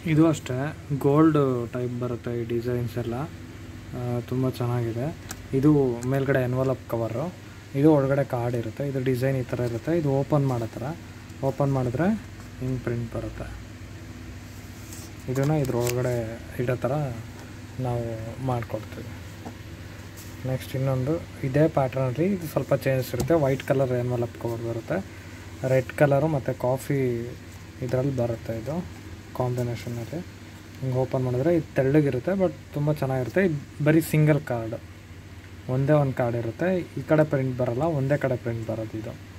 ಇದು ಅಷ್ಟೇ gold type ಬರುತ್ತೆ ಈ ಡಿಸೈನ್ಸ್ ಎಲ್ಲ ತುಂಬ ಚೆನ್ನಾಗಿದೆ ಇದು ಮೇಲ್ಗಡೆ ಎನ್ವಲಪ್ ಕವರು ಇದು ಒಳಗಡೆ ಕಾರ್ಡ್ ಇರುತ್ತೆ ಇದು ಡಿಸೈನ್ ಈ ಥರ ಇರುತ್ತೆ ಇದು ಓಪನ್ ಮಾಡೋ ಥರ ಓಪನ್ ಮಾಡಿದ್ರೆ ಹಿಂಗೆ ಪ್ರಿಂಟ್ ಬರುತ್ತೆ ಇದನ್ನು ಇದ್ರೊಳಗಡೆ ಇಡೋ ಥರ ನಾವು ಮಾಡಿಕೊಡ್ತೀವಿ ನೆಕ್ಸ್ಟ್ ಇನ್ನೊಂದು ಇದೇ ಪ್ಯಾಟ್ರನಲ್ಲಿ ಇದು ಸ್ವಲ್ಪ ಚೇಂಜಸ್ ಇರುತ್ತೆ ವೈಟ್ ಕಲರ್ ಎನ್ವಲಪ್ ಕವರ್ ಬರುತ್ತೆ ರೆಡ್ ಕಲರು ಮತ್ತು ಕಾಫಿ ಇದರಲ್ಲಿ ಬರುತ್ತೆ ಇದು ಕಾಂಬಿನೇಷನಲ್ಲಿ ಹಿಂಗೆ ಓಪನ್ ಮಾಡಿದ್ರೆ ಇದು ತೆಳ್ಳಗಿರುತ್ತೆ ಬಟ್ ತುಂಬ ಚೆನ್ನಾಗಿರುತ್ತೆ ಇದು ಬರೀ ಸಿಂಗಲ್ ಕಾರ್ಡ್ ಒಂದೇ ಒಂದು ಕಾರ್ಡ್ ಇರುತ್ತೆ ಈ ಕಡೆ ಪ್ರಿಂಟ್ ಬರಲ್ಲ ಒಂದೇ ಕಡೆ ಪ್ರಿಂಟ್ ಬರೋದು ಇದು